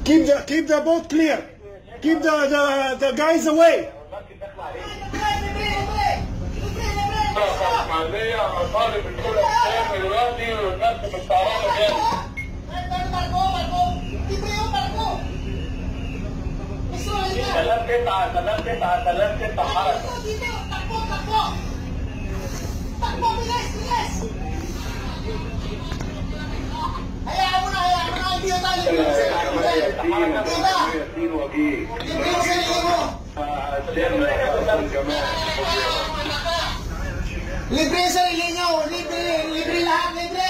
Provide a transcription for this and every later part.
keep the keep the boat clear keep the the, the guys away اسماعيليه طالب الدوله الاسلامي دلوقتي والناس مستعرضه جامد سلام تسعه سلام تسعه سلام تسعه حركه Libre yung sarili nyo! Libre! Libre lahat! Libre!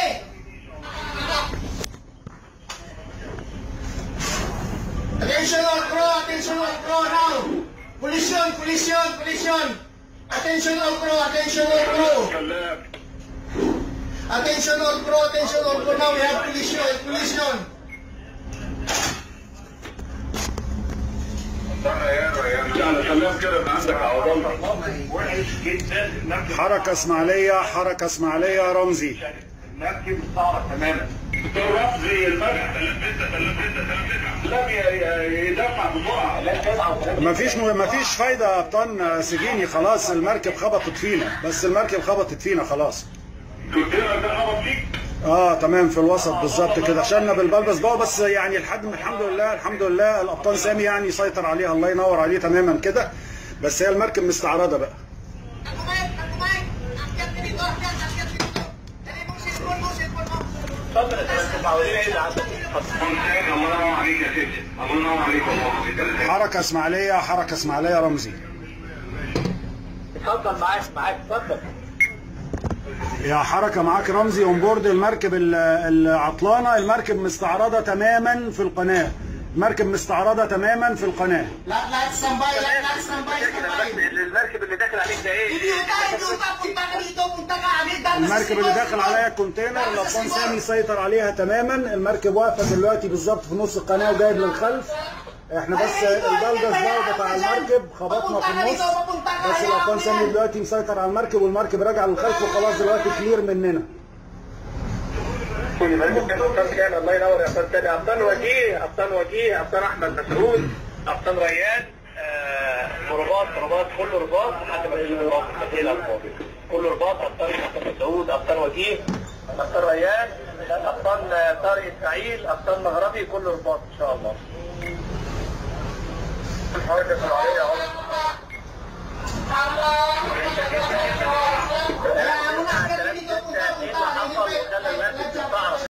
Attention all crew! Attention all crew now! Collision! Collision! Collision! Attention all crew! Attention all crew! Attention all crew! Attention all crew now! We have collision! Collision! سلام كده يبقى عندك عوضان وحش جدا المركب حركة اسماعيلية حركة اسماعيلية يا رمزي المركب صعبة تماما رمزي المركب سلام سلام يدفع بسرعة لا تدفع مفيش مفيش فايدة يا ابطال سجيني خلاص المركب خبطت فينا بس المركب خبطت فينا خلاص الكونتينر ده خبط فيك اه تمام في الوسط بالظبط كده شلنا بالبلبس بقى بس يعني الحد الحمد لله الحمد لله الابطال سامي يعني يسيطر عليها الله ينور عليه تماما كده بس هي المركب مستعرضه بقى اتفضل يا سلام معودين ايه اللي عندك الله ينور عليك يا سيدي الله ينور عليك والله حركه اسماعيليه حركه اسماعيليه رمزي اتفضل معاك معاك اتفضل يا حركه معاك رمزي اون بورد المركب ال- العطلانه المركب مستعرضه تماما في القناه المركب مستعرضه تماما في القناه Lahat, lahat standby! Lahat, lahat standby! Standby! المركب اللي داخل عليك ده ايه؟ Hindi ka! Hindi ka! Punta ka dito! Punta ka! Agad! Dahil المركب اللي داخل عليها الكونتينر الابطال سامي يسيطر عليها تماما المركب واقفه دلوقتي بالظبط في نص القناه وجايب للخلف احنا بس البلدس ده بتاع المركب خبطنا في النص بس الابطال سامي دلوقتي مسيطر على المركب والمركب راجع للخلف وخلاص دلوقتي كلير مننا كل مركب كان ابطال كان الله ينور يا ابطال تاني ابطال وجيه ابطال وجيه ابطال احمد مسعود ابطال ريان آه، رباط رباط كله رباط لحد ما يجي رباط كتير الابطال كله رباط ابطال احمد مسعود ابطال وجيه ابطال ريان ابطال آه، طارق اسماعيل ابطال مغربي كله رباط ان شاء الله الحركه الفرعيه اهو